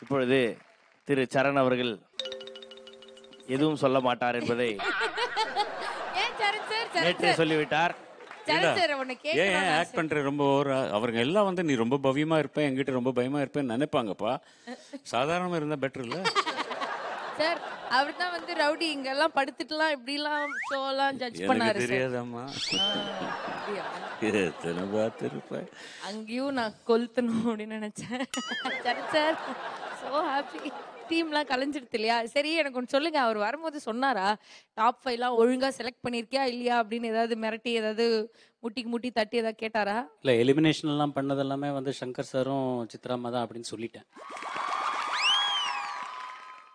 இப்பொழுது திரு சரண் அவர்கள் எதுவும் சொல்ல மாட்டார் என்பதை ஏன் சரண் சார் சரண் நேற்றே சார் சொல்லிவிட்டார் சரண் சார் உன்னை ஏன் ஏன் கேட்கணும் ஆக்ட் பண்ற ரொம்ப ஓவரா அவருங்க எல்லாம் வந்து நீ ரொம்ப பவ்யமா இருப்ப என்கிட்ட ரொம்ப பயமா இருப்பேன்னு நினைப்பாங்கப்பா சாதாரணமா இருந்தா பெட்டர் இல்ல சார் அவர் தான் வந்து ரவுடி இங்கெல்லாம் படுத்துட்டுலாம் இப்படிலாம் ஷோலாம் ஜட்ஜ் எனக்கு பண்ணாரு சார் தெரியாதம்மா அப்படியா? எத்தனை பார்த்துருப்பேன் அங்கேயும் நான் கொளுத்தணும் அப்படின்னு நினைச்சேன் சரி சார் ஸோ ஹாப்பி டீம்லாம் கலைஞ்சிடுது இல்லையா சரி எனக்கு ஒன்று சொல்லுங்க அவர் வரும்போது சொன்னாரா டாப் ஃபைவ்லாம் ஒழுங்கா செலக்ட் பண்ணியிருக்கியா இல்லையா அப்படின்னு ஏதாவது மிரட்டி ஏதாவது முட்டிக்கு முட்டி தட்டி ஏதாவது கேட்டாரா இல்லை எலிமினேஷன் எல்லாம் பண்ணது எல்லாமே வந்து சங்கர் சாரும் சித்ராமா தான் அப்படின்னு சொல்லிட்டேன்